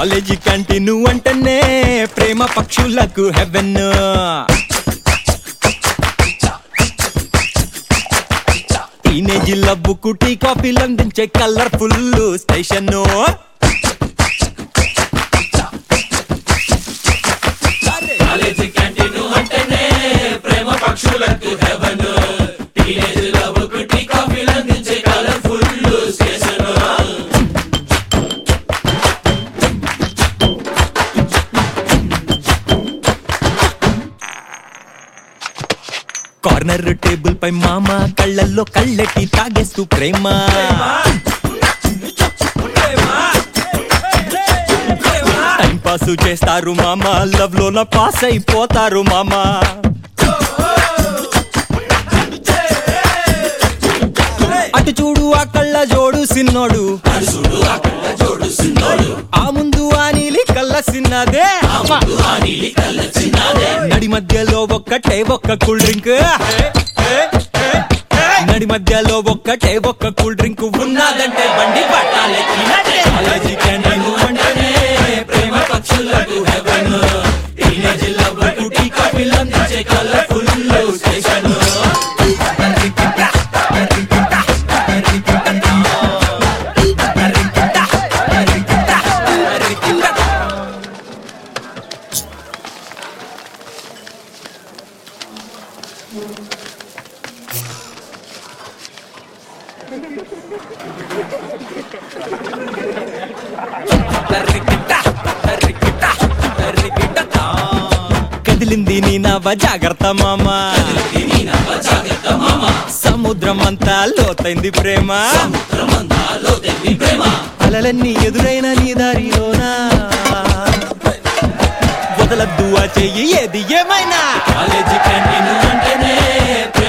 college canteen అంటేనే ప్రేమ పక్షులకు haven teenage లవ్వుకు tea కాఫీలు అందించే కలర్ఫుల్ స్టేషన్ కాలేజీ క్యాంటీన్ అంటేనే ప్రేమ పక్షులకు హెవెన్ టీనేజ్ లవ్ టీ కాఫీలు అందించే కలర్ఫుల్ స్టేషన్ కార్నర్ టేబుల్ పై మామ కళ్ళల్లో కళ్ళెట్టి తాగేస్తూ ప్రేమ టైం పాస్ చేస్తారు మామ లవ్ లోన పాస్ అయిపోతారు మామ అటు చూడు ఆ కళ్ళ జోడు సిన్నోడు అరుసుడు అక్కడ జోడు సిన్నోడు ఆ ముందు ఆ నీలి కళ్ళ సిన్నదే ఆ నీలి కళ్ళ చిన్నదే నడి మధ్యలో ఒక్కటే ఒక్క కూల్ డ్రింక్ నడి మధ్యలో ఒక్కటే ఒక్క కూల్ డ్రింక్ ఉన్నదంటే బండి పట్టాలెక్కినట్టే కాలేజీ క్యాంటీన్ అంటేనే ప్రేమ పక్షులకు హెవెన్ టీనేజ్ లవ్ టీ కాఫీలు అందించే కలర్ఫుల్ స్టేషన్ కదిలింది నీ నవ జాగ్రత్త మామ నీ నవ్వ జాగ్రత్త మామ సముద్రం అంతా లోతైంది ప్రేమ సముద్రమందాలో తెల్లి ప్రేమ అలలన్నీ ఎదురైన నీ దారిలోనా వదలద్దు ఆ చెయ్యి ఏది ఏమైనా కాలేజీ క్యాంటీన్ అంటేనే